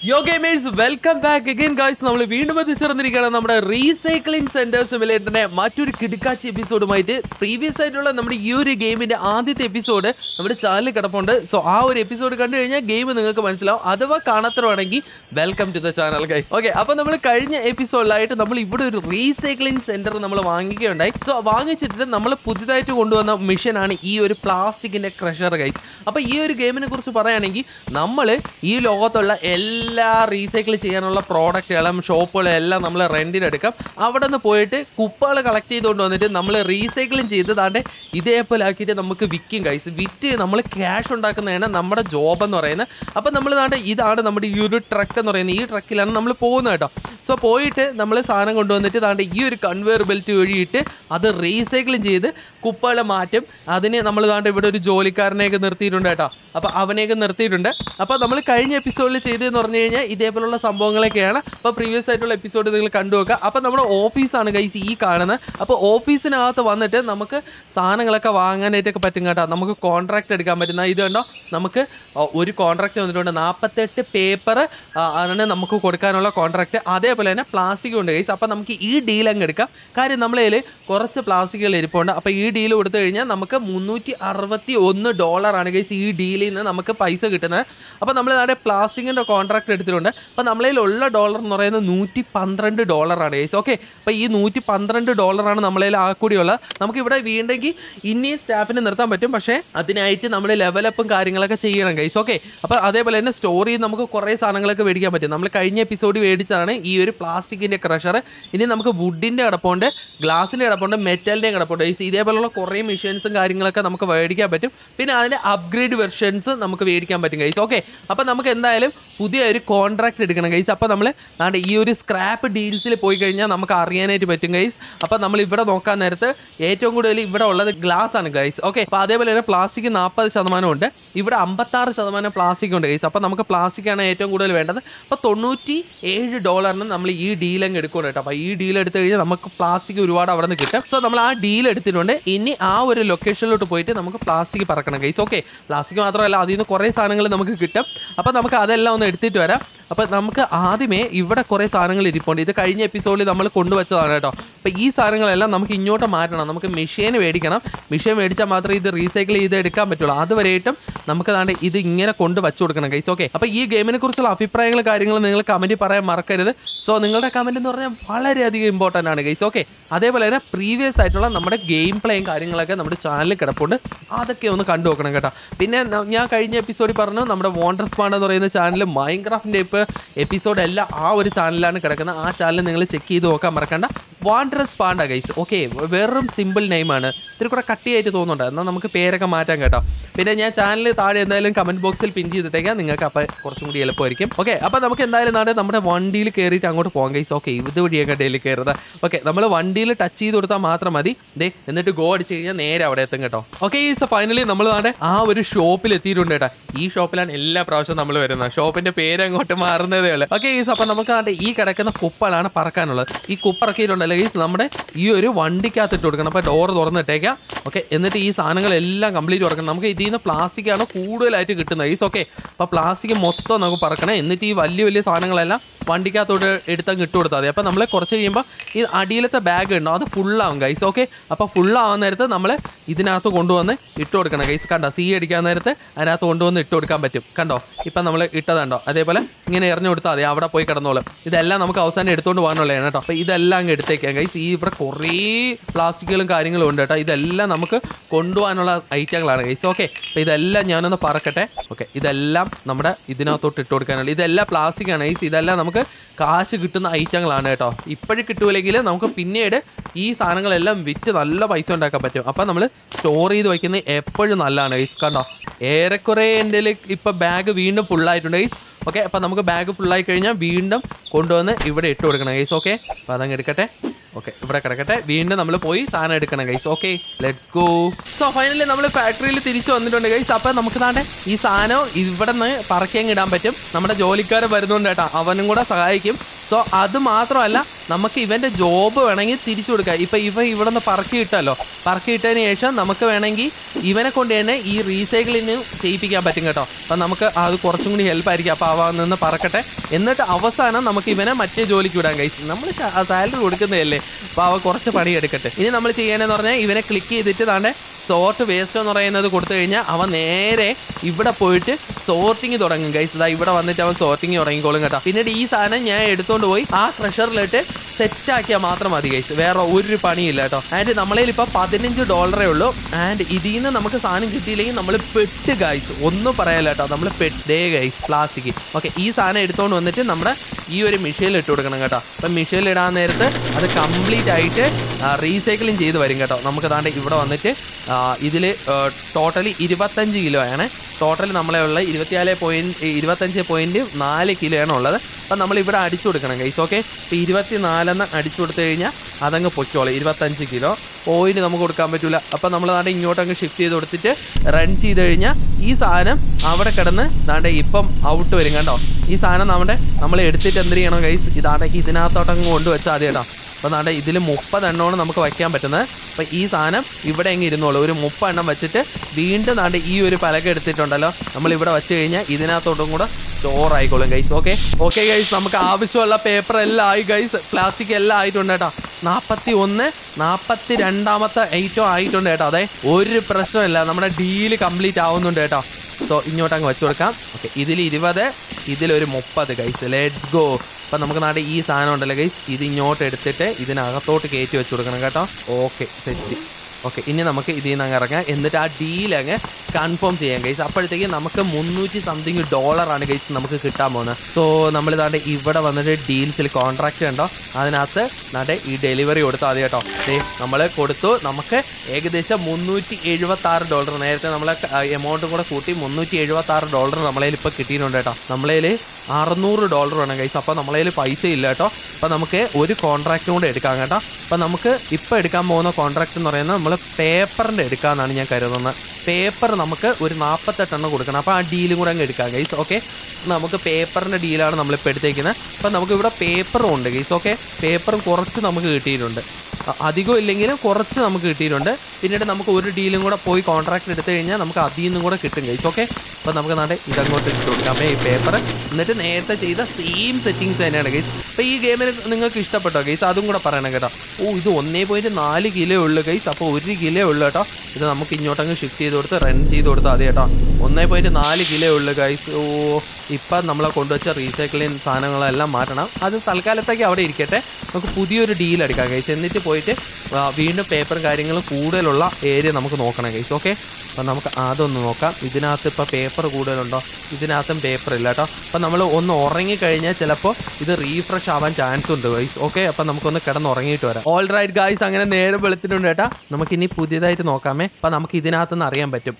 യോ gamers welcome back again guys നമ്മൾ വീണ്ടും എത്തിച്ചേർന്നിരിക്കുകയാണ് നമ്മുടെ റീസൈക്ലിംഗ് സെന്റർ സിമുലേറ്ററിന്റെ മറ്റൊരു കിടുക്കാച്ചി എപ്പിസോഡുമായിട്ട് പ്രീവിയസ് ആയിട്ടുള്ള നമ്മുടെ ഈ ഒരു ഗെയിമിന്റെ ആദ്യത്തെ എപ്പിസോഡ് നമ്മുടെ ചാനലിൽ കിടപ്പുണ്ട് സോ ആ ഒരു എപ്പിസോഡ് കണ്ടു കഴിഞ്ഞാൽ ഗെയിം നിങ്ങൾക്ക് മനസ്സിലാവും അഥവാ കാണാത്തവരാണെങ്കിൽ welcome to the channel guys okay അപ്പോൾ നമ്മൾ കഴിഞ്ഞ എപ്പിസോഡിലായിട്ട് നമ്മൾ ഇവിടെ ഒരു റീസൈക്ലിംഗ് സെന്റർ നമ്മൾ വാങ്ങിക്കുകയുണ്ടായി സോ വാങ്ങിച്ചിട്ട് നമ്മൾ പുതിയതായിട്ട് കൊണ്ടുവന്ന മിഷനാണ് ഈ ഒരു പ്ലാസ്റ്റിക്കിന്റെ ക്രഷർ ഗൈസ് അപ്പോൾ ഈ ഒരു ഗെയിമിനെ കുറിച്ച് പറയുകയാണെങ്കിൽ നമ്മൾ ഈ ലോകത്തുള്ള എല്ലാ റീസൈക്കിൾ ചെയ്യാനുള്ള പ്രോഡക്റ്റുകളും ഷോപ്പുകളും എല്ലാം നമ്മൾ റെൻറ്റിനെടുക്കാം അവിടെ നിന്ന് പോയിട്ട് കുപ്പകൾ കളക്ട് ചെയ്തുകൊണ്ട് വന്നിട്ട് നമ്മൾ റീസൈക്ലിംഗ് ചെയ്ത് താണ്ട് ഇതേപോലെ ആക്കിയിട്ട് നമുക്ക് വിൽക്കും കൈസ് വിറ്റ് നമ്മൾ ക്യാഷ് ഉണ്ടാക്കുന്നതാണ് നമ്മുടെ ജോബ് എന്ന് പറയുന്നത് അപ്പോൾ നമ്മൾ താണ്ട് ഇതാണ് നമ്മുടെ ഈ ഒരു ട്രക്ക് എന്ന് പറയുന്നത് ഈ ട്രക്കിലാണ് നമ്മൾ പോകുന്നത് കേട്ടോ സോ പോയിട്ട് നമ്മൾ സാധനം കൊണ്ടുവന്നിട്ട് താണ്ട് ഈ ഒരു കൺവെയർ ബെൽറ്റ് വഴിയിട്ട് അത് റീസൈക്ലിംഗ് ചെയ്ത് കുപ്പകൾ മാറ്റും അതിന് നമ്മൾ താണ്ട് ഇവിടെ ഒരു ജോലിക്കാരനെയൊക്കെ നിർത്തിയിട്ടുണ്ട് കേട്ടോ അപ്പോൾ അവനെയൊക്കെ നിർത്തിയിട്ടുണ്ട് അപ്പോൾ നമ്മൾ കഴിഞ്ഞ എപ്പിസോഡിൽ ചെയ്തതെന്ന് പറഞ്ഞു കഴിഞ്ഞാൽ ഇതേപോലുള്ള സംഭവങ്ങളൊക്കെയാണ് അപ്പോൾ പ്രീവിയസ് ആയിട്ടുള്ള എപ്പിസോഡ് നിങ്ങൾ കണ്ടു നോക്കുക അപ്പോൾ നമ്മുടെ ഓഫീസാണ് ഗൈസ് ഈ കാണുന്നത് അപ്പോൾ ഓഫീസിനകത്ത് വന്നിട്ട് നമുക്ക് സാധനങ്ങളൊക്കെ വാങ്ങാനായിട്ടൊക്കെ പറ്റും കേട്ടോ നമുക്ക് കോൺട്രാക്ട് എടുക്കാൻ പറ്റുന്ന ഇത് കണ്ടോ നമുക്ക് ഒരു കോൺട്രാക്ട് വന്നിട്ടുണ്ട് നാൽപ്പത്തെട്ട് പേപ്പർ ആണ് നമുക്ക് കൊടുക്കാനുള്ള കോൺട്രാക്ട് അതേപോലെ തന്നെ പ്ലാസ്റ്റിക് ഉണ്ട് ഗൈസ് അപ്പോൾ നമുക്ക് ഈ ഡീൽ അങ്ങ് എടുക്കാം കാര്യം നമ്മളെ കയ്യിൽ കുറച്ച് പ്ലാസ്റ്റിക്കുകൾ ഇരിപ്പുണ്ട് അപ്പോൾ ഈ ഡീൽ കൊടുത്തു കഴിഞ്ഞാൽ നമുക്ക് മുന്നൂറ്റി അറുപത്തി ഒന്ന് ഡോളറാണ് ഗൈസ് ഈ ഡീലിൽ നിന്ന് നമുക്ക് പൈസ കിട്ടുന്നത് അപ്പോൾ നമ്മൾ അവിടെ പ്ലാസ്റ്റിക്കിൻ്റെ കോൺട്രാക്ട് എടുത്തിട്ടുണ്ട് അപ്പോൾ നമ്മളതിലുള്ള ഡോളർ എന്ന് പറയുന്നത് നൂറ്റി പന്ത്രണ്ട് ഡോളറാണ് ഗൈസ് ഓക്കെ അപ്പോൾ ഈ നൂറ്റി പന്ത്രണ്ട് ഡോളറാണ് നമ്മളതിൽ ആ കൂടിയുള്ളത് നമുക്ക് ഇവിടെ വീണ്ടെങ്കിൽ ഇനിയും സ്റ്റാഫിനെ നിർത്താൻ പറ്റും പക്ഷേ അതിനായിട്ട് നമ്മൾ ലെവലപ്പും കാര്യങ്ങളൊക്കെ ചെയ്യണം ഗൈസ് ഓക്കെ അപ്പോൾ അതേപോലെ തന്നെ സ്റ്റോർ ചെയ്ത് നമുക്ക് കുറേ സാധനങ്ങളൊക്കെ മേടിക്കാൻ പറ്റും നമ്മൾ കഴിഞ്ഞ എപ്പിസോഡ് മേടിച്ചതാണ് ഈ ഒരു പ്ലാസ്റ്റിക്കിൻ്റെ ക്രഷർ ഇനി നമുക്ക് വുഡിൻ്റെ കിടപ്പുണ്ട് ഗ്ലാസിൻ്റെ കിടപ്പുണ്ട് മെറ്റലിൻ്റെ കിടപ്പുണ്ട് ഈ ഇതേപോലുള്ള കുറേ മെഷീൻസും കാര്യങ്ങളൊക്കെ നമുക്ക് മേടിക്കാൻ പറ്റും പിന്നെ അതിൻ്റെ അപ്ഗ്രേഡ് വെർഷൻസ് നമുക്ക് മേടിക്കാൻ പറ്റും ഗൈസ് ഓക്കെ അപ്പോൾ നമുക്ക് എന്തായാലും പുതിയ ഒരു കോൺട്രാക്ട് എടുക്കണം ഗൈസ് അപ്പോൾ നമ്മൾ നാണ്ട് ഈ ഒരു സ്ക്രാപ്പ് ഡീൽസിൽ പോയി കഴിഞ്ഞാൽ നമുക്ക് അറിയാനായിട്ട് പറ്റും ഗൈസ് അപ്പോൾ നമ്മൾ ഇവിടെ നോക്കാൻ നേരത്ത് ഏറ്റവും കൂടുതൽ ഇവിടെ ഉള്ളത് ഗ്ലാസ് ആണ് ഗൈസ് ഓക്കെ അപ്പോൾ അതേപോലെ തന്നെ പ്ലാസ്റ്റിക് നാൽപ്പത് ശതമാനം ഉണ്ട് ഇവിടെ അമ്പത്താറ് ശതമാനം പ്ലാസ്റ്റിക് ഉണ്ട് ഗൈസ് അപ്പോൾ നമുക്ക് പ്ലാസ്റ്റിക് ആണ് ഏറ്റവും കൂടുതൽ വേണ്ടത് അപ്പോൾ തൊണ്ണൂറ്റി ഏഴ് ഡോളറിന് നമ്മൾ ഈ ഡീൽ അങ്ങ് എടുക്കണം കേട്ടോ അപ്പോൾ ഈ ഡീൽ എടുത്തു കഴിഞ്ഞാൽ നമുക്ക് പ്ലാസ്റ്റിക് ഒരുപാട് അവിടെ നിന്ന് കിട്ടും സോ നമ്മൾ ആ ഡീൽ എടുത്തിട്ടുണ്ട് ഇനി ആ ഒരു ലൊക്കേഷനിലോട്ട് പോയിട്ട് നമുക്ക് പ്ലാസ്റ്റിക് പറക്കണം ഗൈസ് ഓക്കെ പ്ലാസ്റ്റിക് മാത്രമല്ല അതിൽ നിന്ന് കുറേ സാധനങ്ങൾ നമുക്ക് കിട്ടും അപ്പോൾ നമുക്ക് അതെല്ലാം ഒന്ന് എടുത്തിട്ട് വരാം അപ്പോൾ നമുക്ക് ആദ്യമേ ഇവിടെ കുറേ സാധനങ്ങൾ ഇരിപ്പുണ്ട് ഇത് കഴിഞ്ഞ എപ്പിസോഡിൽ നമ്മൾ കൊണ്ടുവച്ചതാണ് കേട്ടോ അപ്പോൾ ഈ സാധനങ്ങളെല്ലാം നമുക്ക് ഇങ്ങോട്ട് മാറ്റണം നമുക്ക് മെഷീൻ മേടിക്കണം മെഷീൻ മേടിച്ചാൽ മാത്രമേ ഇത് റീസൈക്കിൾ ചെയ്ത് എടുക്കാൻ പറ്റുള്ളൂ അതുവരെയായിട്ടും നമുക്ക് താണ്ട് ഇത് ഇങ്ങനെ കൊണ്ട് വച്ചു കൊടുക്കണം ഗൈസ് ഓക്കെ അപ്പോൾ ഈ ഗെയിമിനെ കുറിച്ചുള്ള അഭിപ്രായങ്ങൾ കാര്യങ്ങൾ നിങ്ങൾ കമൻറ്റിൽ പറയാൻ മറക്കരുത് സോ നിങ്ങളുടെ കമൻറ്റ് എന്ന് പറഞ്ഞാൽ വളരെയധികം ഇമ്പോർട്ടൻ്റ് ആണ് ഗൈസ് ഓക്കെ അതേപോലെ തന്നെ പ്രീവിയസ് ആയിട്ടുള്ള നമ്മുടെ ഗെയിം പ്ലേയും കാര്യങ്ങളൊക്കെ നമ്മുടെ ചാനലിൽ കിടപ്പുണ്ട് അതൊക്കെ ഒന്ന് കണ്ടു നോക്കണം കേട്ടോ പിന്നെ ന- ഞാൻ കഴിഞ്ഞ എപ്പിസോഡിൽ പറഞ്ഞു നമ്മുടെ വോണ്ടർ സ്പാണ്ട് എന്ന് പറയുന്ന ചാനൽ മൈൻക്രാഫ്റ്റിൻ്റെ ഇപ്പോൾ എപ്പിസോഡ് എല്ലാം ആ ഒരു ചാനലിലാണ് കിടക്കുന്നത് ആ ചാനൽ നിങ്ങൾ ചെക്ക് ചെയ്ത് നോക്കാൻ മറക്കണ്ട വാണ്ടറസ് പാണ്ട ഗൈസ് ഓക്കെ വെറും സിമ്പിൾ നെയിമാണ് ഇത്തിരി കൂടെ കട്ടിയായിട്ട് തോന്നുന്നുണ്ട് എന്നാൽ നമുക്ക് പേരൊക്കെ മാറ്റാം കേട്ടോ പിന്നെ ഞാൻ ചാനൽ താഴെ എന്തായാലും കമൻറ്റ് ബോക്സിൽ പിൻ ചെയ്തിട്ടേക്കാം നിങ്ങൾക്ക് അപ്പോൾ കുറച്ചും കൂടി എളുപ്പമായിരിക്കും ഓക്കെ അപ്പോൾ നമുക്ക് എന്തായാലും നാളെ നമ്മുടെ വണ്ടിയിൽ കയറിയിട്ട് അങ്ങോട്ട് പോകാം ഗൈസ് ഓക്കെ ഇത് വഴിയൊക്കെ ഡെയിലി കയറുന്നത് ഓക്കെ നമ്മൾ വണ്ടിയിൽ ടച്ച് ചെയ്ത് കൊടുത്താൽ മാത്രം മതി ദേ എന്നിട്ട് ഗോ അടിച്ച് കഴിഞ്ഞാൽ നേരെ അവിടെ എത്തും കേട്ടോ ഓക്കെ ഈ ഫൈനലി നമ്മൾ നാളെ ആ ഒരു ഷോപ്പിൽ എത്തിയിട്ടുണ്ട് കേട്ടോ ഈ ഷോപ്പിലാണ് എല്ലാ പ്രാവശ്യവും നമ്മൾ വരുന്നത് ഷോപ്പിന്റെ പേര് അങ്ങോട്ട് മാറുന്നതേ ഉള്ളൂ ഓക്കെ ഈസ് അപ്പം നമുക്ക് നാട്ടെ ഈ കിടക്കുന്ന കുപ്പളാണ് പറക്കാനുള്ളത് ഈ കുപ്പിറക്കിയിട്ടുണ്ടല്ലോ ഈസ് നമ്മുടെ ഈ ഒരു വണ്ടിക്കകത്ത് ഇട്ട് കൊടുക്കണം അപ്പോൾ ഡോർ തുറന്നിട്ടേക്കാം ഓക്കെ എന്നിട്ട് ഈ സാധനങ്ങളെല്ലാം കംപ്ലീറ്റ് തുറക്കണം നമുക്ക് ഇതിൽ നിന്ന് പ്ലാസ്റ്റിക് ആണ് കൂടുതലായിട്ട് കിട്ടുന്നത് ഈസ് ഓക്കെ അപ്പോൾ പ്ലാസ്റ്റിക് മൊത്തം നമുക്ക് പറക്കണം എന്നിട്ട് ഈ വലിയ വലിയ സാധനങ്ങളെല്ലാം വണ്ടിക്കകത്തോട്ട് എടുത്തങ്ങ് ഇട്ട് കൊടുത്താൽ മതി അപ്പോൾ നമ്മൾ കുറച്ച് കഴിയുമ്പോൾ ഈ അടിയിലത്തെ ബാഗ് ഉണ്ടോ അത് ഫുള്ളാവും ഗൈസ് ഓക്കെ അപ്പോൾ ഫുള്ളാവാൻ നേരത്ത് നമ്മൾ ഇതിനകത്ത് കൊണ്ടുവന്ന് ഇട്ട് കൊടുക്കണം ഗൈസ് കണ്ടോ സീ അടിക്കാൻ നേരത്ത് അതിനകത്ത് കൊണ്ടുവന്ന് ഇട്ട് കൊടുക്കാൻ പറ്റും കണ്ടോ ഇപ്പം നമ്മൾ ഇട്ടതുണ്ടോ അതേപോലെ ഇങ്ങനെ എറിഞ്ഞു കൊടുത്താൽ മതി അവിടെ പോയി കിടന്നോളും ഇതെല്ലാം നമുക്ക് അവസാനം എടുത്തുകൊണ്ട് പോകാനുള്ളതാണ് കേട്ടോ അപ്പോൾ ഇതെല്ലാം അങ്ങ് എടുത്തേക്കാം ഗൈസ് ഈ ഇവിടെ കുറേ പ്ലാസ്റ്റിക്കുകളും കാര്യങ്ങളും ഉണ്ട് കേട്ടോ ഇതെല്ലാം നമുക്ക് കൊണ്ടുപോകാനുള്ള ഐറ്റങ്ങളാണ് ഗൈസ് ഓക്കെ അപ്പോൾ ഇതെല്ലാം ഞാനൊന്ന് പറക്കട്ടെ ഓക്കെ ഇതെല്ലാം നമ്മുടെ ഇതിനകത്തോട്ട് ഇട്ട് കൊടുക്കാനുള്ള ഇതെല്ലാം പ്ലാസ്റ്റിക് ആണ് ഗൈസ് ഇതെല്ലാം നമുക്ക് കാശ് കിട്ടുന്ന ഐറ്റങ്ങളാണ് കേട്ടോ ഇപ്പോഴും കിട്ടൂലെങ്കിൽ നമുക്ക് പിന്നീട് ഈ സാധനങ്ങളെല്ലാം വിറ്റ് നല്ല പൈസ ഉണ്ടാക്കാൻ പറ്റും അപ്പോൾ നമ്മൾ സ്റ്റോർ ചെയ്ത് വയ്ക്കുന്നത് എപ്പോഴും നല്ലതാണ് ഗൈസ് കണ്ടോ ഏറെക്കുറെ എൻ്റെ ഇപ്പോൾ ബാഗ് വീണ്ടും ഫുള്ളായിട്ടുണ്ട് ഗൈസ് ഓക്കെ അപ്പോൾ നമുക്ക് ബാഗ് ഫുള്ളായി കഴിഞ്ഞാൽ വീണ്ടും കൊണ്ടുവന്ന് ഇവിടെ ഇട്ട് കൊടുക്കണം ഗൈസ് ഓക്കെ അപ്പോൾ അതങ്ങ് എടുക്കട്ടെ ഓക്കെ ഇവിടെ കിടക്കട്ടെ വീണ്ടും നമ്മൾ പോയി സാധനം എടുക്കണം guys okay let's go so finally നമ്മൾ ഫാക്ടറിയിൽ തിരിച്ചു വന്നിട്ടുണ്ട് ഗൈസ് അപ്പോൾ നമുക്ക് താണ്ടെ ഈ സാധനം ഇവിടെ നിന്ന് പറക്കിയങ്ങ് ഇടാൻ പറ്റും നമ്മുടെ ജോലിക്കാരൻ വരുന്നുണ്ട് കേട്ടോ അവനും കൂടെ സഹായിക്കും സോ അത് മാത്രമല്ല നമുക്ക് ഇവൻ്റെ ജോബ് വേണമെങ്കിൽ തിരിച്ചു കൊടുക്കാം ഇപ്പം ഇവ ഇവിടെ നിന്ന് പറക്കിയിട്ടല്ലോ പറക്കിയിട്ടതിന് ശേഷം നമുക്ക് വേണമെങ്കിൽ ഇവനെ കൊണ്ട് തന്നെ ഈ റീസൈക്കിളിന് ചെയ്യിപ്പിക്കാൻ പറ്റും കേട്ടോ അപ്പം നമുക്ക് അത് കുറച്ചും കൂടി ഹെൽപ്പ് ആയിരിക്കും അപ്പോൾ അവ നിന്ന് പറക്കട്ടെ എന്നിട്ട് അവസാനം നമുക്ക് ഇവനെ മറ്റേ ജോലിക്ക് വിടാൻ കഴിച്ചു നമ്മൾ സാലറി കൊടുക്കുന്നതല്ലേ അപ്പോൾ അവ കുറച്ച് പണി എടുക്കട്ടെ ഇനി നമ്മൾ ചെയ്യണമെന്ന് പറഞ്ഞാൽ ഇവനെ ക്ലിക്ക് ചെയ്തിട്ട് താണ്ടെ സോർട്ട് വേസ്റ്റ് എന്ന് പറയുന്നത് കൊടുത്തു കഴിഞ്ഞാൽ അവൻ നേരെ ഇവിടെ പോയിട്ട് സോർട്ടിങ് തുടങ്ങും ഗൈസ് ഇതാ ഇവിടെ വന്നിട്ട് അവൻ സോർട്ടിങ് തുടങ്ങിക്കോളും കേട്ടോ പിന്നീട് ഈ സാധനം ഞാൻ എടുത്തോണ്ട് പോയി ആ ക്രഷറിലിട്ട് സെറ്റ് ആക്കിയാൽ മാത്രം മതി ഗൈസ് വേറെ ഒരു പണിയില്ല കേട്ടോ ആൻഡ് നമ്മളതിൽ ഇപ്പോൾ പതിനഞ്ച് ഡോളറേ ഉള്ളൂ ആൻഡ് ഇതിൽ നിന്ന് നമുക്ക് സാധനം കിട്ടിയില്ലെങ്കിൽ നമ്മൾ പെട്ട് ഗൈസ് ഒന്നും പറയാല്ല കേട്ടോ നമ്മൾ പെട്ടേ ഗൈസ് പ്ലാസ്റ്റിക് ഓക്കെ ഈ സാധനം എടുത്തോണ്ട് വന്നിട്ട് നമ്മുടെ ഈ ഒരു മിഷയിൽ ഇട്ട് കൊടുക്കണം കേട്ടോ അപ്പം മിഷയിൽ ഇടാൻ നേരത്ത് അത് കംപ്ലീറ്റ് ആയിട്ട് റീസൈക്ലിങ് ചെയ്ത് വരും കേട്ടോ നമുക്ക് താണ്ട് ഇവിടെ വന്നിട്ട് ഇതിൽ ടോട്ടലി ഇരുപത്തഞ്ച് കിലോ ആണ് ടോട്ടൽ നമ്മളെ ഉള്ള ഇരുപത്തിനാല് പോയിൻറ്റ് ഇരുപത്തഞ്ച് പോയിൻറ്റ് നാല് കിലോ ആണ് ഉള്ളത് അപ്പം നമ്മൾ ഇവിടെ അടിച്ചു കൊടുക്കണം ഗൈസ് ഓക്കെ ഇപ്പോൾ ഇരുപത്തി നാലെന്ന് അടിച്ചു കൊടുത്തു കഴിഞ്ഞാൽ അതങ്ങ് പൊയ്ക്കോളൂ ഇരുപത്തഞ്ച് കിലോ പോയിന്റ് നമുക്ക് കൊടുക്കാൻ പറ്റില്ല അപ്പം നമ്മൾ നാട്ടെ ഇങ്ങോട്ട് അങ്ങ് ഷിഫ്റ്റ് ചെയ്ത് കൊടുത്തിട്ട് റൺ ചെയ്ത് കഴിഞ്ഞാൽ ഈ സാധനം അവിടെ കിടന്ന് നാട്ടെ ഇപ്പം ഔട്ട് വരും കണ്ടോ ഈ സാധനം നമ്മുടെ നമ്മൾ എടുത്തിട്ട് എന്ത് ചെയ്യണം ഗൈസ് ഇതാണ്ടെ ഇതിനകത്തോട്ടങ്ങ് കൊണ്ടുവച്ചാൽ മതി കേട്ടോ അപ്പോൾ നാട്ടെ ഇതിൽ മുപ്പതെണ്ണമാണ് നമുക്ക് വയ്ക്കാൻ പറ്റുന്നത് അപ്പോൾ ഈ സാധനം ഇവിടെ അങ്ങ് ഇരുന്നോളൂ ഒരു മുപ്പെണ്ണം വെച്ചിട്ട് വീണ്ടും നാണ്ട് ഈ ഒരു പലക എടുത്തിട്ടുണ്ടല്ലോ നമ്മൾ ഇവിടെ വെച്ച് കഴിഞ്ഞാൽ ഇതിനകത്തോട്ടും കൂടെ സ്റ്റോർ ആയിക്കോളും ഗൈസ് ഓക്കെ ഓക്കെ ഗൈസ് നമുക്ക് ആവശ്യമുള്ള പേപ്പർ എല്ലാം ആയി ഗൈസ് പ്ലാസ്റ്റിക് എല്ലാം ആയിട്ടുണ്ട് കേട്ടോ നാൽപ്പത്തി ഒന്ന് നാൽപ്പത്തി രണ്ടാമത്തെ ഐറ്റം ആയിട്ടുണ്ട് കേട്ടോ അതെ ഒരു പ്രശ്നമില്ല നമ്മുടെ ഡീല് കംപ്ലീറ്റ് ആവുന്നുണ്ട് കേട്ടോ സോ ഇങ്ങോട്ട് അങ്ങ് വെച്ച് കൊടുക്കാം ഓക്കെ ഇതിൽ ഇരുപത് ഇതിലൊരു മുപ്പത് ഗൈസ് ലെറ്റ്സ് ഗോ അപ്പം നമുക്ക് നാട്ടെ ഈ സാധനം ഉണ്ടല്ലോ ഗൈസ് ഇത് ഇങ്ങോട്ട് എടുത്തിട്ട് ഇതിനകത്തോട്ട് കയറ്റി വെച്ച് കൊടുക്കണം കേട്ടോ ഓക്കെ സെറ്റ് ഓക്കെ ഇനി നമുക്ക് ഇതിൽ നിന്ന് അങ്ങ് ഇറങ്ങാം എന്നിട്ട് ആ ഡീൽ അങ്ങ് കൺഫേം ചെയ്യാം ഗൈസ് അപ്പോഴത്തേക്ക് നമുക്ക് മുന്നൂറ്റി സംതിങ് ഡോളറാണ് ഗൈസ് നമുക്ക് കിട്ടാൻ പോകുന്നത് സോ നമ്മൾ ഇതാണ്ട് ഇവിടെ വന്നിട്ട് ഡീൽസിൽ കോൺട്രാക്റ്റ് ഉണ്ടോ അതിനകത്ത് നാട്ടെ ഈ ഡെലിവറി കൊടുത്താൽ മതി കേട്ടോ ദേ നമ്മൾ കൊടുത്തു നമുക്ക് ഏകദേശം മുന്നൂറ്റി എഴുപത്തി ആറ് ഡോളർ നേരത്തെ നമ്മളെ എമൗണ്ടും കൂടെ കൂട്ടി മുന്നൂറ്റി എഴുപത്തി ആറ് ഡോളർ നമ്മളതിൽ ഇപ്പോൾ കിട്ടിയിട്ടുണ്ട് കേട്ടോ നമ്മളതിൽ അറുന്നൂറ് ഡോളർ വേണം കൈസ് അപ്പോൾ നമ്മളതിൽ പൈസ ഇല്ല കേട്ടോ അപ്പോൾ നമുക്ക് ഒരു കോൺട്രാക്റ്റും കൂടെ എടുക്കാം കേട്ടോ അപ്പോൾ നമുക്ക് ഇപ്പോൾ എടുക്കാൻ പോകുന്ന കോൺട്രാക്റ്റ് എന്ന് പറയുന്നത് നമ്മൾ പേപ്പറിൻ്റെ എടുക്കാമെന്നാണ് ഞാൻ കരുതുന്നത് പേപ്പർ നമുക്ക് ഒരു നാൽപ്പത്തെട്ടെണ്ണം കൊടുക്കണം അപ്പോൾ ആ ഡീലും കൂടെ അങ്ങ് എടുക്കാം ഗൈസ് ഓക്കെ നമുക്ക് പേപ്പറിൻ്റെ ഡീലാണ് നമ്മളിപ്പോൾ എടുത്തേക്കുന്നത് അപ്പോൾ നമുക്ക് ഇവിടെ പേപ്പറും ഉണ്ട് ഗൈസ് ഓക്കെ പേപ്പറും കുറച്ച് നമുക്ക് കിട്ടിയിട്ടുണ്ട് അ- അധികം ഇല്ലെങ്കിലും കുറച്ച് നമുക്ക് കിട്ടിയിട്ടുണ്ട് പിന്നീട് നമുക്ക് ഒരു ഡീലും കൂടെ പോയി കോൺട്രാക്ട് എടുത്തു കഴിഞ്ഞാൽ നമുക്ക് അതിൽ നിന്നും കൂടെ കിട്ടും ഗൈസ് ഓക്കെ അപ്പോൾ നമുക്ക് നാട്ടെ ഇതങ്ങോട്ട് ഇട്ട് കൊടുക്കാം ഈ പേപ്പർ എന്നിട്ട് നേരത്തെ ചെയ്ത സെയിം സെറ്റിങ്സ് തന്നെയാണ് ഗൈസ് അപ്പോൾ ഈ ഗെയിമിന് നിങ്ങൾക്ക് ഇഷ്ടപ്പെട്ടോ ഗൈസ് അതും കൂടെ പറയണം കേട്ടോ ഓ ഇത് ഒന്നേ പോയിൻറ്റ് നാല് കിലോ ഉള്ളു ഗൈസ് അപ്പോൾ ഒരു കിലോ ഉള്ളു കേട്ടോ ഇത് നമുക്ക് ഇങ്ങോട്ടങ്ങ് ഷിഫ്റ്റ് ചെയ്ത് കൊടുത്ത് റൺ ചെയ്ത് കൊടുത്താൽ മതി കേട്ടോ ഒന്നേ പോയിൻറ്റ് നാല് കിലോ ഉള്ളു ഗൈസ് ഓ ഇപ്പം നമ്മളെ കൊണ്ടുവച്ച റീസൈക്ലിംഗ് സാധനങ്ങളെല്ലാം മാറ്റണം അത് തൽക്കാലത്തേക്ക് അവിടെ ഇരിക്കട്ടെ നമുക്ക് പുതിയൊരു ഡീൽ എടുക്കാം ഗൈസ് എന്നിട്ട് പോയിട്ട് ആ, വീണ്ടും പേപ്പറും കാര്യങ്ങളും കൂടുതലുള്ള ഏരിയ നമുക്ക് നോക്കണം ഗൈസ് ഓക്കെ അപ്പം നമുക്ക് അതൊന്ന് നോക്കാം ഇതിനകത്ത് ഇപ്പോൾ പേപ്പർ കൂടുതലുണ്ടോ ഇതിനകത്തും പേപ്പർ ഇല്ല കേട്ടോ അപ്പം നമ്മൾ ഒന്ന് ഉറങ്ങിക്കഴിഞ്ഞാൽ ചിലപ്പോൾ ഇത് റീഫ്രഷ് ആവാൻ ചാൻസ് ഉണ്ട് ഗൈസ് ഓക്കെ അപ്പം നമുക്കൊന്ന് കിടന്ന് ഉറങ്ങിയിട്ട് വരാം ഓൾ റൈറ്റ് ഗൈസ് അങ്ങനെ നേരെ വെളുത്തിട്ടുണ്ട് കേട്ടാ നമുക്കിനി പുതിയതായിട്ട് നോക്കാമേ അപ്പം നമുക്ക് ഇതിനകത്തുനിന്ന് അറിയാൻ പറ്റും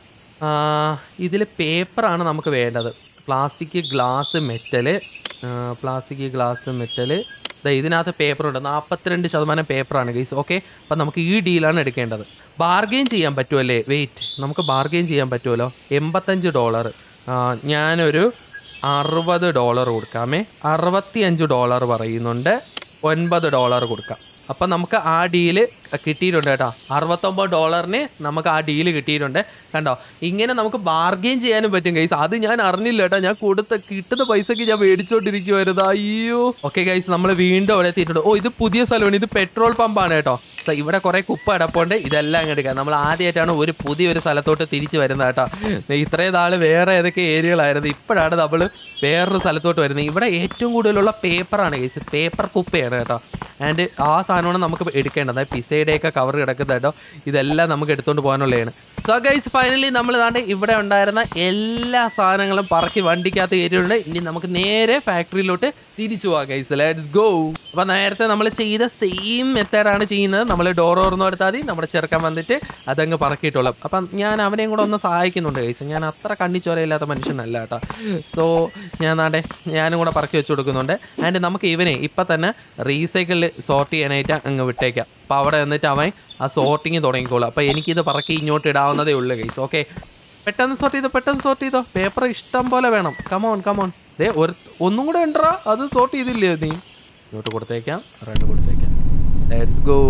ഇതിൽ പേപ്പറാണ് നമുക്ക് വേണ്ടത് plastic glass metal plastic glass metal ഇതിനകത്ത് പേപ്പറുണ്ട് നാൽപ്പത്തിരണ്ട് ശതമാനം പേപ്പറാണ് ഗൈസ് ഓക്കെ അപ്പം നമുക്ക് ഈ ഡീലാണ് എടുക്കേണ്ടത് ബാർഗെയിൻ ചെയ്യാൻ പറ്റുമല്ലേ വെയിറ്റ് നമുക്ക് ബാർഗെയിൻ ചെയ്യാൻ പറ്റുമല്ലോ എൺപത്തഞ്ച് ഡോളർ ഞാനൊരു അറുപത് ഡോളർ കൊടുക്കാമേ അറുപത്തി അഞ്ച് ഡോളർ പറയുന്നുണ്ട് ഒൻപത് ഡോളർ കൊടുക്കാം അപ്പം നമുക്ക് ആ ഡീല് കിട്ടിയിട്ടുണ്ട് കേട്ടോ അറുപത്തൊമ്പത് ഡോളറിന് നമുക്ക് ആ ഡീല് കിട്ടിയിട്ടുണ്ട് കണ്ടോ ഇങ്ങനെ നമുക്ക് ബാർഗെയിൻ ചെയ്യാനും പറ്റും ഗൈസ് അത് ഞാൻ അറിഞ്ഞില്ല കേട്ടോ ഞാൻ കൊടുത്ത കിട്ടുന്ന പൈസക്ക് ഞാൻ മേടിച്ചോണ്ടിരിക്കുവായിരുന്നു അയ്യോ ഓക്കെ ഗൈസ് നമ്മൾ വീണ്ടും അവിടെ എത്തിയിട്ടുണ്ട് ഓ ഇത് പുതിയ സ്ഥലമാണ് ഇത് പെട്രോൾ പമ്പാണ് കേട്ടോ സോ ഇവിടെ കുറേ കുപ്പ അടപ്പുണ്ട് ഇതെല്ലാം അങ്ങ് എടുക്കാം നമ്മൾ ആദ്യമായിട്ടാണ് ഒരു പുതിയൊരു സ്ഥലത്തോട്ട് തിരിച്ചു വരുന്നത് കേട്ടോ ദേ ഇത്രയും നാൾ വേറെ ഏതൊക്കെ ഏരിയകളായിരുന്നു ഇപ്പോഴാണ് നമ്മൾ വേറൊരു സ്ഥലത്തോട്ട് വരുന്നത് ഇവിടെ ഏറ്റവും കൂടുതലുള്ള പേപ്പറാണ് കേസ് പേപ്പർ കുപ്പയാണ് കേട്ടോ ആൻഡ് ആ സാധനമാണ് നമുക്ക് എടുക്കേണ്ടത് പിസയുടെയൊക്കെ കവർ കിടക്കുന്നത് കേട്ടോ ഇതെല്ലാം നമുക്ക് എടുത്തുകൊണ്ട് പോകാനുള്ളതാണ് സോ ഗൈസ് ഫൈനലി നമ്മൾ ഇതാണ്ട് ഇവിടെ ഉണ്ടായിരുന്ന എല്ലാ സാധനങ്ങളും പറക്കി വണ്ടിക്കകത്ത് കയറ്റിയിട്ടുണ്ട് ഇനി നമുക്ക് നേരെ ഫാക്ടറിയിലോട്ട് തിരിച്ചു പോവാം ഗൈസ് ലെറ്റ്സ് ഗോ അപ്പോൾ നേരത്തെ നമ്മൾ ചെയ്ത സെയിം മെത്തേഡാണ് ചെയ്യുന്നത് നമ്മൾ ഡോർ ഓർന്നു കൊടുത്താൽ മതി നമ്മുടെ ചെറുക്കൻ വന്നിട്ട് അതങ്ങ് പറക്കിയിട്ടുള്ളൂ അപ്പം ഞാൻ അവനെയും കൂടെ ഒന്ന് സഹായിക്കുന്നുണ്ട് ഗൈസ് ഞാൻ അത്ര കണ്ണിച്ചോരയില്ലാത്ത മനുഷ്യനല്ല കേട്ടോ സോ ഞാൻ നാടെ ഞാനും കൂടെ പറക്കി വെച്ച് കൊടുക്കുന്നുണ്ട് ആൻഡ് നമുക്ക് ഇവനെ ഇപ്പം തന്നെ റീസൈക്കിളിൽ സോർട്ട് ചെയ്യാനായിട്ട് അങ്ങ് വിട്ടേക്കാം അപ്പോൾ അവിടെ വന്നിട്ട് അവൻ ആ സോർട്ടിങ് തുടങ്ങിക്കോളും അപ്പോൾ എനിക്കിത് പറക്കി ഇങ്ങോട്ട് ഇടാവുന്നതേ ഉള്ളൂ ഗൈസ് ഓക്കെ പെട്ടെന്ന് സോർട്ട് ചെയ്തോ പെട്ടെന്ന് സോർട്ട് ചെയ്തോ പേപ്പർ ഇഷ്ടം പോലെ വേണം കമോൺ കമോൺ ദേ ഒരു ഒന്നും കൂടെ ഉണ്ടറാ അത് സോർട്ട് ചെയ്തില്ലേ നീ ഇങ്ങോട്ട് കൊടുത്തേക്കാം റെഡ് കൊടുത്തേക്കാം ലെറ്റ്സ് ഗോ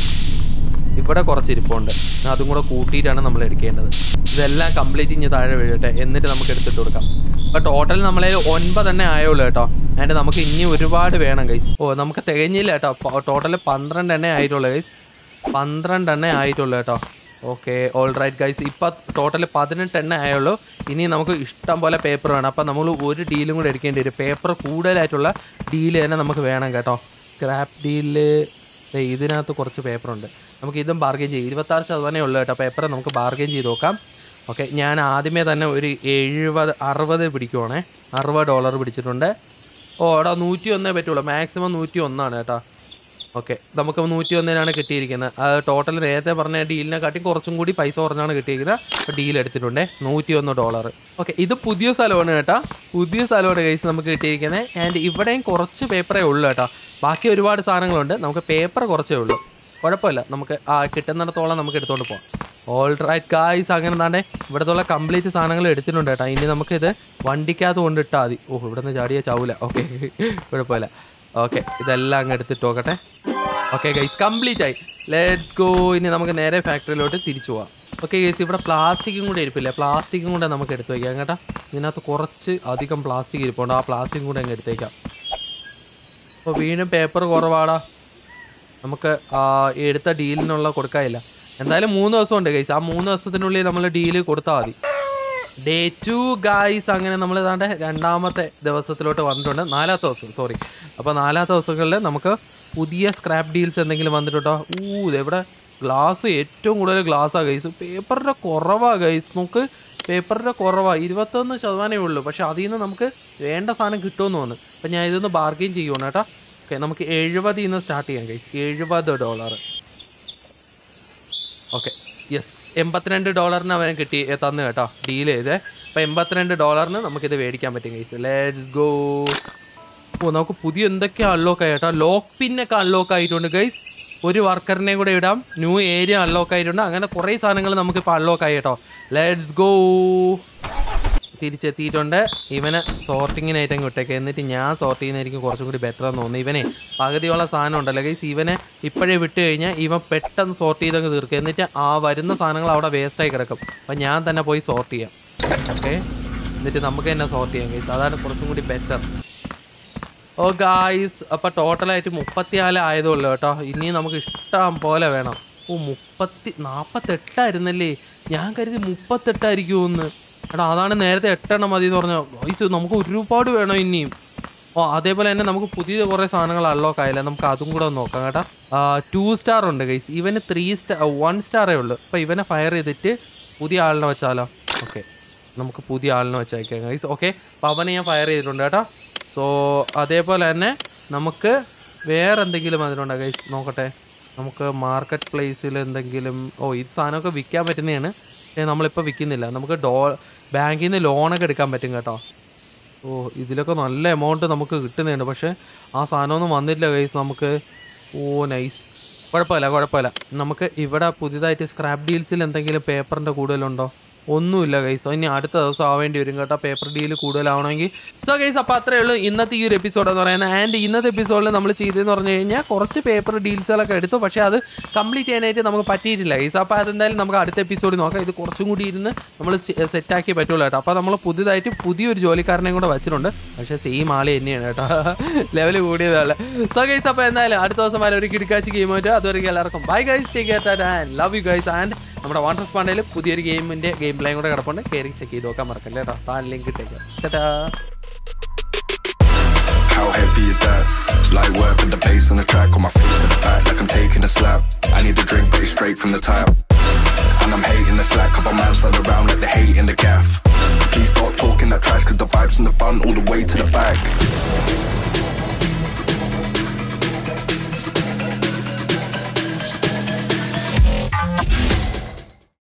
ഇവിടെ കുറച്ച് ഇരിപ്പുണ്ട് അതും കൂടെ കൂട്ടിയിട്ടാണ് നമ്മൾ എടുക്കേണ്ടത് ഇതെല്ലാം കംപ്ലീറ്റ് ഇഞ്ഞ് താഴെ വീഴട്ടെ എന്നിട്ട് നമുക്ക് എടുത്തിട്ട് കൊടുക്കാം അപ്പോൾ ടോട്ടൽ നമ്മളെ ഒൻപതെണ്ണേ ആയുള്ളൂ കേട്ടോ അതിൻ്റെ നമുക്ക് ഇനി ഒരുപാട് വേണം ഗൈസ് ഓ നമുക്ക് തികഞ്ഞില്ല കേട്ടോ ടോട്ടൽ പന്ത്രണ്ട് എണ്ണേ ആയിട്ടുള്ളൂ ഗൈസ് പന്ത്രണ്ട് എണ്ണേ ആയിട്ടുള്ളൂ കേട്ടോ ഓക്കെ ഓൾ റൈറ്റ് ഗൈസ് ഇപ്പം ടോട്ടൽ പതിനെട്ട് എണ്ണ ആയുള്ളൂ ഇനി നമുക്ക് ഇഷ്ടം പോലെ പേപ്പർ വേണം അപ്പം നമ്മൾ ഒരു ഡീലും കൂടെ എടുക്കേണ്ടി വരും പേപ്പർ കൂടുതലായിട്ടുള്ള ഡീല് തന്നെ നമുക്ക് വേണം കേട്ടോ സ്ക്രാപ്പ് ഡീല് ഇതിനകത്ത് കുറച്ച് പേപ്പറുണ്ട് നമുക്ക് ഇതും ബാർഗെയിൻ ചെയ്യും ഇരുപത്താറ് ശതമാനമേ ഉള്ളൂ കേട്ടോ പേപ്പർ നമുക്ക് ബാർഗെയിൻ ചെയ്ത് നോക്കാം ഓക്കെ ഞാൻ ആദ്യമേ തന്നെ ഒരു എഴുപത് അറുപത് പിടിക്കുവാണേ അറുപത് ഡോളർ പിടിച്ചിട്ടുണ്ട് ഓ എടാ നൂറ്റി ഒന്നേ പറ്റുള്ളൂ മാക്സിമം നൂറ്റി ഒന്നാണ് കേട്ടോ ഓക്കെ നമുക്ക് നൂറ്റി ഒന്നിനാണ് കിട്ടിയിരിക്കുന്നത് അത് ടോട്ടൽ നേരത്തെ പറഞ്ഞ ഡീലിനെ കാട്ടി കുറച്ചും കൂടി പൈസ കുറഞ്ഞാണ് കിട്ടിയിരിക്കുന്നത് അപ്പോൾ ഡീൽ എടുത്തിട്ടുണ്ട് നൂറ്റി ഒന്ന് ഡോളർ ഓക്കെ ഇത് പുതിയ സ്ഥലമാണ് കേട്ടോ പുതിയ സ്ഥലമാണ് കൈസ് നമുക്ക് കിട്ടിയിരിക്കുന്നത് ആൻഡ് ഇവിടെയും കുറച്ച് പേപ്പറേ ഉള്ളൂ കേട്ടോ ബാക്കി ഒരുപാട് സാധനങ്ങളുണ്ട് നമുക്ക് പേപ്പർ കുറച്ചേ ഉള്ളൂ കുഴപ്പമില്ല നമുക്ക് ആ കിട്ടുന്നിടത്തോളം നമുക്ക് എടുത്തുകൊണ്ട് പോകാം ഓൾ റൈറ്റ് ഗായ്സ് അങ്ങനെ തന്നെ ഇവിടത്തുള്ള കംപ്ലീറ്റ് സാധനങ്ങൾ എടുത്തിട്ടുണ്ട് കേട്ടോ ഇനി നമുക്കിത് വണ്ടിക്കകത്ത് കൊണ്ടിട്ടാൽ മതി ഓഹ് ഇവിടെ നിന്ന് ചാടിയാൽ ചാവൂല ഓക്കെ കുഴപ്പമില്ല ഓക്കെ ഇതെല്ലാം അങ്ങ് എടുത്തിട്ട് നോക്കട്ടെ ഓക്കെ ഗൈസ് കംപ്ലീറ്റ് ആയി ലെറ്റ്സ് ഗോ ഇനി നമുക്ക് നേരെ ഫാക്ടറിയിലോട്ട് തിരിച്ചു പോവാം ഓക്കെ ഗൈസ് ഇവിടെ പ്ലാസ്റ്റിക്കും കൂടെ ഇരിപ്പില്ല പ്ലാസ്റ്റിക്കും കൂടെ നമുക്ക് എടുത്ത് വയ്ക്കാം കേട്ടോ ഇതിനകത്ത് കുറച്ച് അധികം പ്ലാസ്റ്റിക് ഇരിപ്പുണ്ട് ആ പ്ലാസ്റ്റിക്കും കൂടെ അങ്ങ് എടുത്തേക്കാം അപ്പോൾ വീണ്ടും പേപ്പർ കുറവാടാ നമുക്ക് ആ എടുത്ത ഡീലിനുള്ള കൊടുക്കാനില്ല എന്തായാലും മൂന്ന് ദിവസം ഉണ്ട് ഗൈസ് ആ മൂന്ന് ദിവസത്തിനുള്ളിൽ നമ്മൾ ഡീല് കൊടുത്താൽ മതി ഡേ ടു ഗായ്സ് അങ്ങനെ നമ്മൾ ഏതാണ്ട് രണ്ടാമത്തെ ദിവസത്തിലോട്ട് വന്നിട്ടുണ്ട് നാലാമത്തെ ദിവസം സോറി അപ്പോൾ നാലാമത്തെ ദിവസങ്ങളിൽ നമുക്ക് പുതിയ സ്ക്രാപ്പ് ഡീൽസ് എന്തെങ്കിലും വന്നിട്ടുണ്ടോ ഊ ഇതെവിടെ ഗ്ലാസ് ഏറ്റവും കൂടുതൽ ഗ്ലാസ്സാണ് ഗൈസ് പേപ്പറിൻ്റെ കുറവാണ് ഗൈസ് നമുക്ക് പേപ്പറിൻ്റെ കുറവാണ് ഇരുപത്തൊന്ന് ശതമാനമേ ഉള്ളൂ പക്ഷേ അതിൽ നിന്ന് നമുക്ക് വേണ്ട സാധനം കിട്ടുമെന്ന് തോന്നുന്നു അപ്പം ഞാൻ ഇതൊന്ന് ബാർഗെയിൻ ചെയ്യുവാണ് കേട്ടോ ഓക്കെ നമുക്ക് എഴുപതിൽ നിന്ന് സ്റ്റാർട്ട് ചെയ്യാം ഗൈസ് എഴുപത് ഡോളർ ഓക്കെ യെസ് എൺപത്തിരണ്ട് ഡോളറിന് അവൻ കിട്ടി ഏ, തന്നു കേട്ടോ ഡീൽ ചെയ്ത് അപ്പോൾ എൺപത്തിരണ്ട് ഡോളറിന് നമുക്കിത് മേടിക്കാൻ പറ്റും ഗൈസ് ലെറ്റ്സ് ഗോ ഓ നമുക്ക് പുതിയ എന്തൊക്കെ അൺലോക്ക് ആയി കേട്ടോ ലോക്ക് പിന്നൊക്കെ അൺലോക്ക് ആയിട്ടുണ്ട് ഗൈസ് ഒരു വർക്കറിനെയും കൂടെ ഇടാം ന്യൂ ഏരിയ അൺലോക്ക് ആയിട്ടുണ്ട് അങ്ങനെ കുറേ സാധനങ്ങൾ നമുക്കിപ്പോൾ അൺലോക്ക് ആയി കേട്ടോ ലെറ്റ്സ് ഗോ തിരിച്ചെത്തിയിട്ടുണ്ട് ഇവനെ സോർട്ടിങ്ങിനായിട്ട് അങ്ങ് വിട്ടേക്ക് എന്നിട്ട് ഞാൻ സോർട്ട് ചെയ്യുന്നതായിരിക്കും കുറച്ചും കൂടി ബെറ്റർ എന്ന് തോന്നുന്നു ഇവനെ പകുതിയുള്ള സാധനം ഉണ്ടല്ലോ ഗൈസ് ഇവനെ ഇപ്പോഴേ വിട്ട് കഴിഞ്ഞാൽ ഇവൻ പെട്ടെന്ന് സോർട്ട് ചെയ്തങ്ങ് തീർക്കുക എന്നിട്ട് ആ വരുന്ന സാധനങ്ങൾ അവിടെ വേസ്റ്റായി കിടക്കും അപ്പം ഞാൻ തന്നെ പോയി സോർട്ട് ചെയ്യാം ഓക്കെ എന്നിട്ട് നമുക്ക് തന്നെ സോർട്ട് ചെയ്യാം ഗൈസ് അതാണ് കുറച്ചും കൂടി ബെറ്റർ ഓ ഗായ്സ് അപ്പോൾ ടോട്ടലായിട്ട് മുപ്പത്തിനാല് ആയതുള്ളൂ കേട്ടോ ഇനി നമുക്ക് ഇഷ്ടം പോലെ വേണം ഓ മുപ്പത്തി നാൽപ്പത്തെട്ടായിരുന്നല്ലേ ഞാൻ കരുതി മുപ്പത്തെട്ടായിരിക്കുമെന്ന് എടാ അതാണ് നേരത്തെ എട്ടെണ്ണം മതി എന്ന് പറഞ്ഞോ ഗൈസ് നമുക്ക് ഒരുപാട് വേണം ഇനിയും ഓ അതേപോലെ തന്നെ നമുക്ക് പുതിയ കുറേ സാധനങ്ങൾ അൺലോക്ക് ആയില്ല നമുക്ക് അതും കൂടെ ഒന്ന് നോക്കാം കേട്ടോ ടു സ്റ്റാർ ഉണ്ട് ഗൈസ് ഇവന് ത്രീ സ്റ്റാർ വൺ സ്റ്റാറേ ഉള്ളൂ അപ്പോൾ ഇവനെ ഫയർ ചെയ്തിട്ട് പുതിയ ആളിനെ വെച്ചാലോ ഓക്കെ നമുക്ക് പുതിയ ആളിനെ വെച്ചേക്കാം ഗൈസ് ഓക്കെ അപ്പോൾ അവനെ ഞാൻ ഫയർ ചെയ്തിട്ടുണ്ട് കേട്ടോ സോ അതേപോലെ തന്നെ നമുക്ക് വേറെ എന്തെങ്കിലും അതിനുണ്ടോ ഗൈസ് നോക്കട്ടെ നമുക്ക് മാർക്കറ്റ് പ്ലേസിൽ എന്തെങ്കിലും ഓ ഇത് സാധനമൊക്കെ വിൽക്കാൻ പറ്റുന്നതാണ് പക്ഷേ നമ്മളിപ്പോൾ വിൽക്കുന്നില്ല നമുക്ക് ഡോ ബാങ്കിൽ നിന്ന് ലോണൊക്കെ എടുക്കാൻ പറ്റും കേട്ടോ ഓ ഇതിലൊക്കെ നല്ല എമൗണ്ട് നമുക്ക് കിട്ടുന്നുണ്ട് പക്ഷേ ആ സാധനമൊന്നും വന്നില്ല ഗൈസ് നമുക്ക് ഓ നൈസ് കുഴപ്പമില്ല കുഴപ്പമില്ല നമുക്ക് ഇവിടെ പുതിയതായിട്ട് സ്ക്രാപ്പ് ഡീൽസിൽ എന്തെങ്കിലും പേപ്പറിൻ്റെ കൂടുതലുണ്ടോ ഒന്നുമില്ല ഗൈസ് ഇനി അടുത്ത ദിവസം ആവേണ്ടി വരും കേട്ടോ പേപ്പർ ഡീൽ കൂടുതലാവണമെങ്കിൽ സോ ഗൈസ് അപ്പോൾ അത്രേ ഉള്ളൂ ഇന്നത്തെ ഈ ഒരു എപ്പിസോഡ് എന്ന് പറയുന്നത് ആൻഡ് ഇന്നത്തെ എപ്പിസോഡിൽ നമ്മൾ ചെയ്തതെന്ന് പറഞ്ഞു കഴിഞ്ഞാൽ കുറച്ച് പേപ്പർ ഡീൽസുകളൊക്കെ എടുത്തു പക്ഷേ അത് കംപ്ലീറ്റ് ചെയ്യാനായിട്ട് നമുക്ക് പറ്റിയിട്ടില്ല ഗൈസ് അപ്പോൾ അതെന്തായാലും നമുക്ക് അടുത്ത എപ്പിസോഡിൽ നോക്കാം ഇത് കുറച്ചും കൂടി ഇരുന്ന് നമ്മൾ സെറ്റാക്കി പറ്റുള്ളൂ കേട്ടോ അപ്പോൾ നമ്മൾ പുതിയതായിട്ട് പുതിയൊരു ജോലിക്കാരനെയും കൂടെ വെച്ചിട്ടുണ്ട് പക്ഷേ സെയിം ആൾ തന്നെയാണ് കേട്ടോ ലെവൽ കൂടിയതാണ് സോ ഗൈസ് അപ്പോൾ എന്തായാലും അടുത്ത ദിവസം വരെ ഒരു കിടക്കാച്ച് ഗെയിം ആയിട്ട് അതുവരെ എല്ലാവർക്കും bye guys take care and love you guys and നമ്മുടെ വാട്ടർ സ്പാണ്ടയിൽ പുതിയൊരു ഗെയിമിൻ്റെ ഗെയിം പ്ലേയും കൂടെ കിടപ്പുണ്ട് കയറി ചെക്ക് ചെയ്ത് നോക്കാൻ മറക്കല്ലേ കേട്ടോ താൻ ലിങ്ക് ഇട്ടേക്കാം Tata How heavy is that? Light work with the bass on the track, on my face to the back like I'm taking a slap. I need a drink, but it's straight from the tap. And I'm hating the slack, couple man slide around like the hate in the gaff.